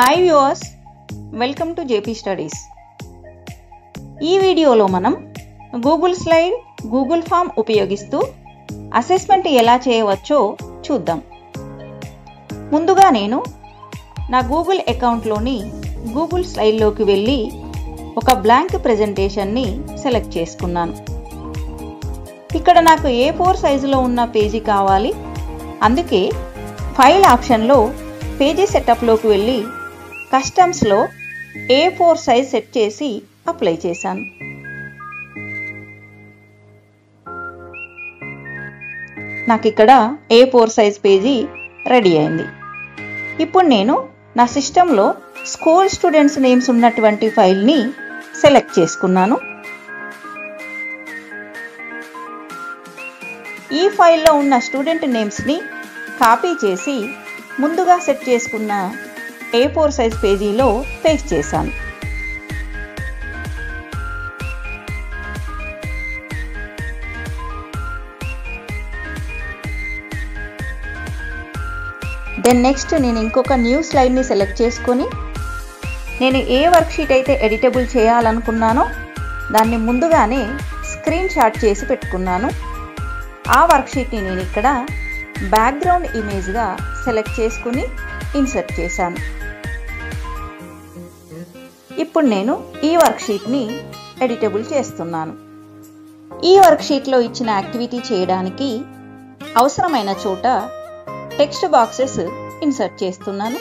hi viewers welcome to JP studies ఈ వీడియోలో మనం గూగుల్ స్లైడ్ గూగుల్ ఫామ్ ఉపయోగిస్తూ అసెస్మెంట్ ఎలా చేయవచ్చో చూద్దాం ముందుగా నేను నా గూగుల్ అకౌంట్లోని గూగుల్ స్లైడ్లోకి వెళ్ళి ఒక బ్లాంక్ ప్రజెంటేషన్ని సెలెక్ట్ చేసుకున్నాను ఇక్కడ నాకు ఏ ఫోర్ సైజులో ఉన్న పేజీ కావాలి అందుకే ఫైల్ ఆప్షన్లో పేజీ సెటప్లోకి వెళ్ళి కస్టమ్స్లో ఏ ఫోర్ సైజ్ సెట్ చేసి అప్లై చేశాను నాకు ఇక్కడ A four size page ready అయింది ఇప్పుడు నేను నా సిస్టంలో స్కూల్ స్టూడెంట్స్ నేమ్స్ ఉన్నటువంటి ఫైల్ని సెలెక్ట్ చేసుకున్నాను ఈ ఫైల్లో ఉన్న స్టూడెంట్ నేమ్స్ని కాపీ చేసి ముందుగా సెట్ చేసుకున్న ఏ ఫోర్ సైజ్ పేజీలో పేస్ట్ చేశాను దెన్ నెక్స్ట్ నేను ఇంకొక న్యూ స్లైడ్ని సెలెక్ట్ చేసుకొని నేను ఏ వర్క్షీట్ అయితే ఎడిటబుల్ చేయాలనుకున్నానో దాన్ని ముందుగానే స్క్రీన్ షాట్ చేసి పెట్టుకున్నాను ఆ వర్క్షీట్ని నేను ఇక్కడ బ్యాక్గ్రౌండ్ ఇమేజ్గా సెలెక్ట్ చేసుకుని ఇన్సర్ట్ చేశాను ఇప్పుడు నేను ఈ వర్క్షీట్ని ఎడిటబుల్ చేస్తున్నాను ఈ వర్క్షీట్లో ఇచ్చిన యాక్టివిటీ చేయడానికి అవసరమైన చోట టెక్స్ట్ బాక్సెస్ ఇన్సర్ట్ చేస్తున్నాను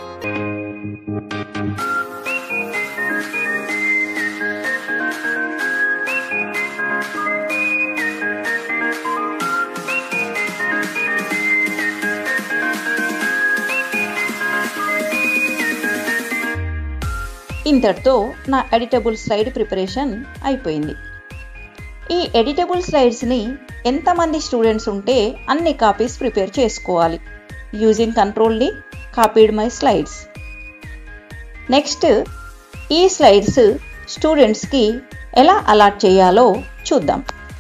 ఇంతటితో నా ఎడిటబుల్ స్లైడ్ ప్రిపరేషన్ అయిపోయింది ఈ ఎడిటబుల్ స్లైడ్స్ని ఎంతమంది స్టూడెంట్స్ ఉంటే అన్ని కాపీస్ ప్రిపేర్ చేసుకోవాలి using control D copied my slides next ఈ స్లైడ్స్ స్టూడెంట్స్కి ఎలా అలాట్ చేయాలో చూద్దాం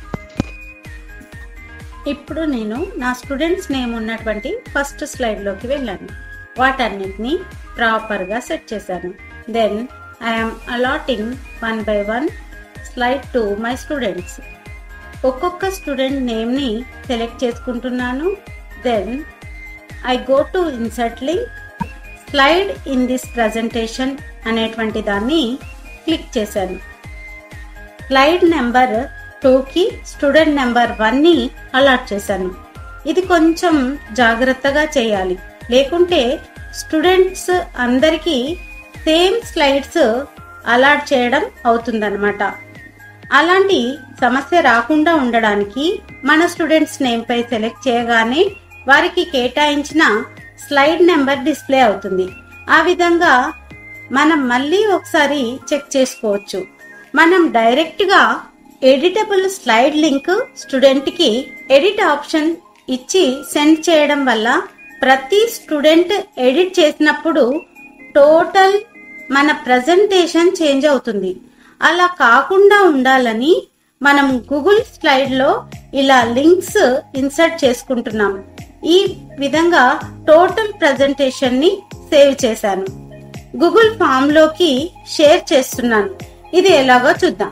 ఇప్పుడు నేను నా స్టూడెంట్స్ నేమ్ ఉన్నటువంటి ఫస్ట్ స్లైడ్లోకి వెళ్ళాను వాటన్నిటిని ప్రాపర్గా సెట్ చేశాను then I'm allotting one by one slide to my students ఒక్కొక్క స్టూడెంట్ నేమ్ని సెలెక్ట్ చేసుకుంటున్నాను then I go to insert link slide in this presentation అనేటువంటి దాన్ని క్లిక్ చేశాను స్లైడ్ నెంబర్ టూకి స్టూడెంట్ నెంబర్ వన్ని అలాట్ చేశాను ఇది కొంచెం జాగ్రత్తగా చేయాలి లేకుంటే స్టూడెంట్స్ అందరికీ సేమ్ స్లైడ్స్ అలాట్ చేయడం అవుతుందన్నమాట అలాంటి సమస్య రాకుండా ఉండడానికి మన స్టూడెంట్స్ నేమ్ పై సెలెక్ట్ చేయగానే వారికి కేటాయించిన స్లైడ్ నెంబర్ డిస్ప్లే అవుతుంది ఆ విధంగా మనం మళ్ళీ ఒకసారి చెక్ చేసుకోవచ్చు మనం డైరెక్ట్గా ఎడిటబుల్ స్లైడ్ లింక్ స్టూడెంట్కి ఎడిట్ ఆప్షన్ ఇచ్చి సెండ్ చేయడం వల్ల ప్రతి స్టూడెంట్ ఎడిట్ చేసినప్పుడు టోటల్ మన ప్రజెంటేషన్ చేంజ్ అవుతుంది అలా కాకుండా ఉండాలని మనం గూగుల్ స్లైడ్లో ఇలా లింక్స్ ఇన్సర్ట్ చేసుకుంటున్నాం ఈ విధంగా టోటల్ ప్రజెంటేషన్ని సేవ్ చేశాను గూగుల్ ఫామ్లోకి షేర్ చేస్తున్నాను ఇది ఎలాగో చూద్దాం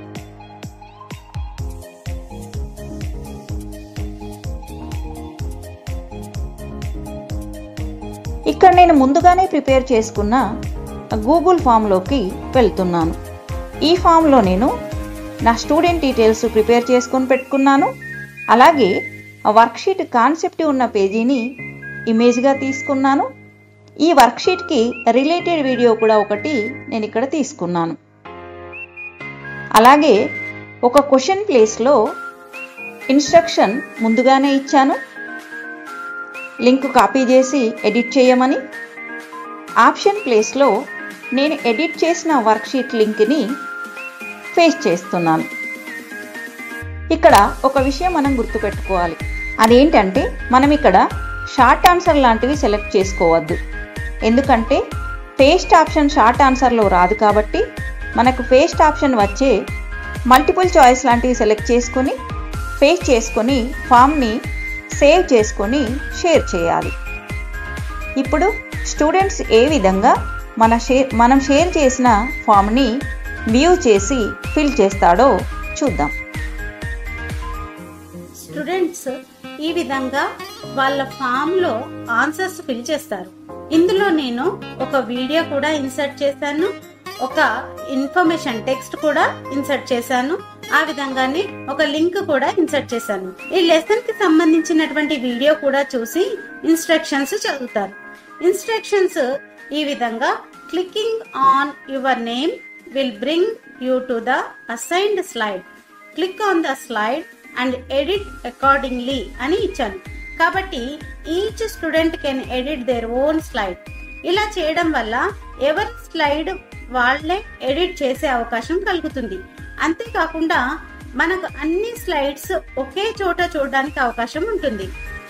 ఇక్కడ నేను ముందుగానే ప్రిపేర్ చేసుకున్న గూగుల్ ఫామ్లోకి వెళ్తున్నాను ఈ ఫామ్లో నేను నా స్టూడెంట్ డీటెయిల్స్ ప్రిపేర్ చేసుకొని పెట్టుకున్నాను అలాగే వర్క్షీట్ కాన్సెప్ట్ ఉన్న పేజీని ఇమేజ్గా తీసుకున్నాను ఈ వర్క్షీట్కి రిలేటెడ్ వీడియో కూడా ఒకటి నేను ఇక్కడ తీసుకున్నాను అలాగే ఒక క్వశ్చన్ ప్లేస్లో ఇన్స్ట్రక్షన్ ముందుగానే ఇచ్చాను లింక్ కాపీ చేసి ఎడిట్ చేయమని ఆప్షన్ ప్లేస్లో నేను ఎడిట్ చేసిన వర్క్షీట్ లింక్ని పేస్ట్ చేస్తున్నాను ఇక్కడ ఒక విషయం మనం గుర్తుపెట్టుకోవాలి అదేంటంటే మనం ఇక్కడ షార్ట్ ఆన్సర్ లాంటివి సెలెక్ట్ చేసుకోవద్దు ఎందుకంటే పేస్ట్ ఆప్షన్ షార్ట్ ఆన్సర్లో రాదు కాబట్టి మనకు పేస్ట్ ఆప్షన్ వచ్చే మల్టిపుల్ చాయిస్ లాంటివి సెలెక్ట్ చేసుకొని పేస్ట్ చేసుకొని ఫామ్ని సేవ్ చేసుకొని షేర్ చేయాలి ఇప్పుడు స్టూడెంట్స్ ఏ విధంగా మన షేర్ మనం షేర్ చేసిన ఫామ్ని వ్యూ చేసి ఫిల్ చేస్తాడో చూద్దాం స్టూడెంట్స్ ఈ విధంగా వాళ్ళ ఫామ్ లో ఆన్సర్స్ ఫిల్ చేస్తారు ఇందులో నేను ఒక వీడియో కూడా ఇన్సర్ట్ చేశాను ఒక ఇన్ఫర్మేషన్ టెక్స్ట్ కూడా ఇన్సర్ట్ చేశాను ఆ విధంగానే ఒక లింక్ కూడా ఇన్సర్ట్ చేశాను ఈ లెసన్ కి సంబంధించినటువంటి వీడియో కూడా చూసి ఇన్స్ట్రక్షన్స్ చదువుతారు ఇన్స్ట్రక్షన్స్ ఈ విధంగా clicking on your name will bring you to the assigned slide click on the slide and edit accordingly అని ఇచ్చాను కాబట్టి each student can edit their own slide ఇలా చేయడం వల్ల ఎవరి స్లైడ్ వాళ్ళే ఎడిట్ చేసే అవకాశం కలుగుతుంది అంతేకాకుండా మనకు అన్ని స్లైడ్స్ ఒకే చోట చూడడానికి అవకాశం ఉంటుంది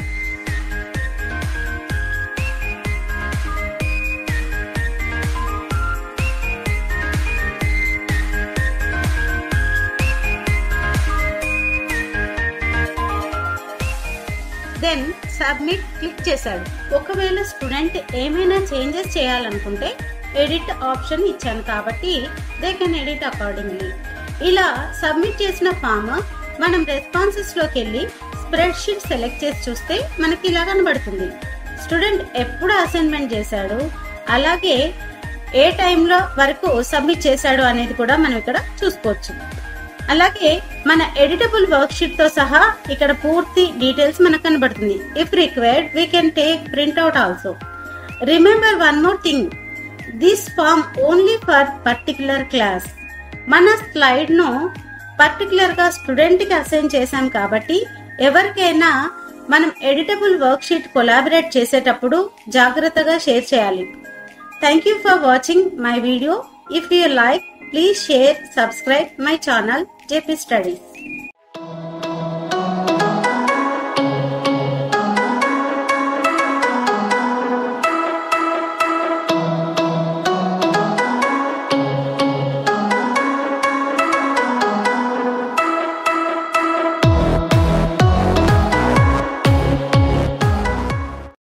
దెన్ సబ్మిట్ క్లిక్ చేశాడు ఒకవేళ స్టూడెంట్ ఏమైనా చేంజెస్ చేయాలనుకుంటే ఎడిట్ ఆప్షన్ ఇచ్చాను కాబట్టి దే కెన్ ఎడిట్ అకార్డింగ్లీ ఇలా సబ్మిట్ చేసిన ఫామ్ మనం రెస్పాన్సెస్ లోకి వెళ్ళి స్ప్రెడ్ షీట్ సెలెక్ట్ చేసి చూస్తే మనకి ఇలా కనబడుతుంది స్టూడెంట్ ఎప్పుడు అసైన్మెంట్ చేశాడు అలాగే ఏ టైంలో వరకు సబ్మిట్ చేశాడు అనేది కూడా మనం ఇక్కడ చూసుకోవచ్చు అలాగే మన ఎడిటబుల్ వర్క్ షీట్ తో సహా ఇక్కడ పూర్తి డీటెయిల్స్ మనకు కనబడుతుంది if required we can take printout also remember one more thing this form only for particular class మన స్లైడ్ ను పర్టికులర్ గా స్టూడెంట్ కి అసైన్ చేశాం కాబట్టి ఎవరికైనా మనం ఎడిటబుల్ వర్క్ షీట్ కొలాబరేట్ చేసేటప్పుడు జాగ్రత్తగా షేర్ చేయాలి thank you for watching my video if you like please share subscribe my channel JP studies